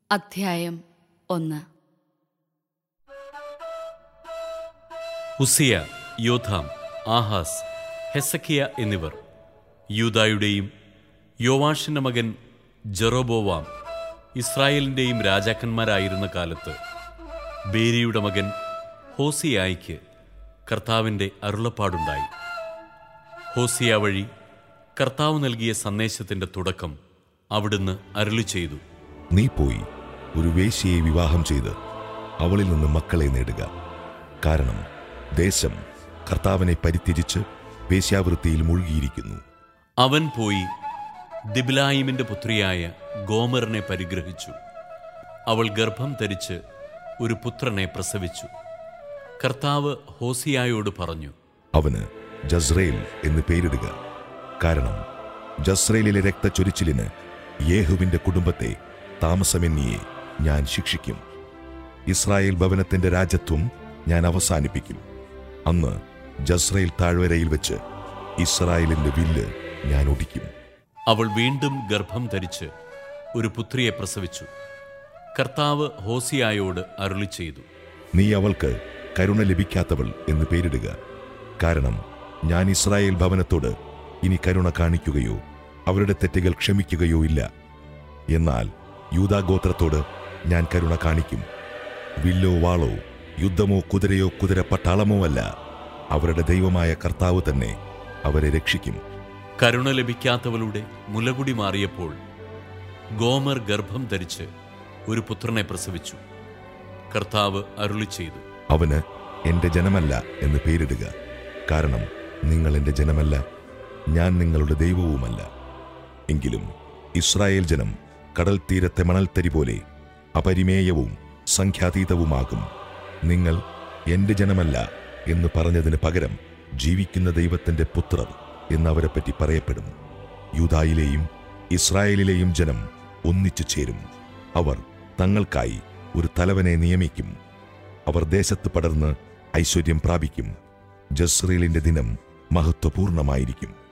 അധ്യായം ഒന്ന് ഉസിയ യോഥാം ആഹാസ് ഹെസക്കിയ എന്നിവർ യൂദായുടെയും യോവാഷിന്റെ മകൻ ജെറോബോവാം ഇസ്രായേലിന്റെയും രാജാക്കന്മാരായിരുന്ന കാലത്ത് ബേരിയുടെ മകൻ ഹോസിയായിക്ക് കർത്താവിന്റെ അരുളപ്പാടുണ്ടായി ഹോസിയ വഴി കർത്താവ് നൽകിയ സന്ദേശത്തിന്റെ തുടക്കം അവിടുന്ന് അരുളി ചെയ്തു നീ പോയി ഒരു വേശ്യയെ വിവാഹം ചെയ്ത് അവളിൽ നിന്ന് മക്കളെ നേടുക കാരണം ദേശം കർത്താവിനെ പരിത്യജിച്ച് വേശ്യാവൃത്തിയിൽ മുഴുകിയിരിക്കുന്നു അവൻ പോയി ദിബ്ലായിമിന്റെ പുത്രിയായ ഗോമറിനെ പരിഗ്രഹിച്ചു അവൾ ഗർഭം ധരിച്ച് ഒരു പുത്രനെ പ്രസവിച്ചു കർത്താവ് ഹോസിയായോട് പറഞ്ഞു അവന് ജസ്രേൽ എന്ന് പേരിടുക കാരണം ജസ്രേലിലെ രക്തച്ചൊരിച്ചിലിന് യേഹുവിന്റെ കുടുംബത്തെ താമസമെന്നിയെ ഞാൻ ശിക്ഷിക്കും ഇസ്രായേൽ ഭവനത്തിന്റെ രാജ്യത്വം ഞാൻ അവസാനിപ്പിക്കും അന്ന് ജസ്രേൽ താഴ്വരയിൽ വെച്ച് ഇസ്രായേലിന്റെ വില്ല് ഞാൻ ഒടിക്കും അവൾ വീണ്ടും ഗർഭം ധരിച്ച് ഒരു പുത്രിയെ പ്രസവിച്ചു കർത്താവ് ഹോസിയായോട് അരുളി ചെയ്തു നീ അവൾക്ക് കരുണ ലഭിക്കാത്തവൾ എന്ന് പേരിടുക കാരണം ഞാൻ ഇസ്രായേൽ ഭവനത്തോട് ഇനി കരുണ കാണിക്കുകയോ അവരുടെ തെറ്റുകൾ ക്ഷമിക്കുകയോ ഇല്ല എന്നാൽ യൂദാഗോത്രത്തോട് ഞാൻ കരുണ കാണിക്കും വില്ലോ വാളോ യുദ്ധമോ കുതിരയോ കുതിര പട്ടാളമോ അല്ല അവരുടെ ദൈവമായ കർത്താവ് തന്നെ അവരെ രക്ഷിക്കും കരുണ ലഭിക്കാത്തവളുടെ മുലകുടി മാറിയപ്പോൾ ഗോമർ ഗർഭം ധരിച്ച് ഒരു പുത്രനെ പ്രസവിച്ചു കർത്താവ് അരുളി ചെയ്തു അവന് എന്റെ ജനമല്ല എന്ന് പേരിടുക കാരണം നിങ്ങൾ എന്റെ ജനമല്ല ഞാൻ നിങ്ങളുടെ ദൈവവുമല്ല എങ്കിലും ഇസ്രായേൽ ജനം കടൽ തീരത്തെ മണൽത്തരി പോലെ അപരിമേയവും സംഖ്യാതീതവുമാകും നിങ്ങൾ എന്റെ ജനമല്ല എന്ന് പറഞ്ഞതിന് പകരം ജീവിക്കുന്ന ദൈവത്തിന്റെ പുത്രർ എന്നവരെപ്പറ്റി പറയപ്പെടും യൂതായിലെയും ഇസ്രായേലിലെയും ജനം ഒന്നിച്ചു ചേരും അവർ തങ്ങൾക്കായി ഒരു തലവനെ നിയമിക്കും അവർ ദേശത്ത് പടർന്ന് ഐശ്വര്യം പ്രാപിക്കും ജസ്രേലിന്റെ ദിനം മഹത്വപൂർണമായിരിക്കും